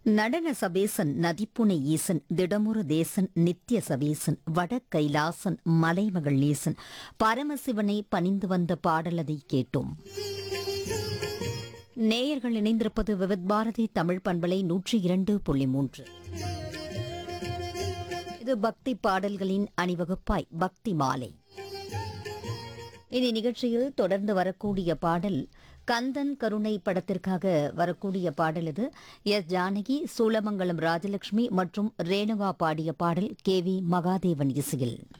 நடன சபேசன் நதிப்புனை ஈசன் திடமுறு தேசன் நித்திய சபேசன் வட கைலாசன் மலைமகள் நேசன் பரமசிவனை பணிந்து வந்த பாடலதை கேட்டோம் நேயர்கள் இணைந்திருப்பது விவித் பாரதி தமிழ் பண்பலை நூற்றி இரண்டு புள்ளி மூன்று இது பக்தி பாடல்களின் அணிவகுப்பாய் பக்தி மாலை இனி நிகழ்ச்சியில் தொடர்ந்து வரக்கூடிய பாடல் கந்தன் கருணை படத்திற்காக வரக்கூடிய பாடல் இது எஸ் ஜானகி சூலமங்கலம் ராஜலட்சுமி மற்றும் ரேணுகா பாடிய பாடல் கே வி மகாதேவன் இசையில்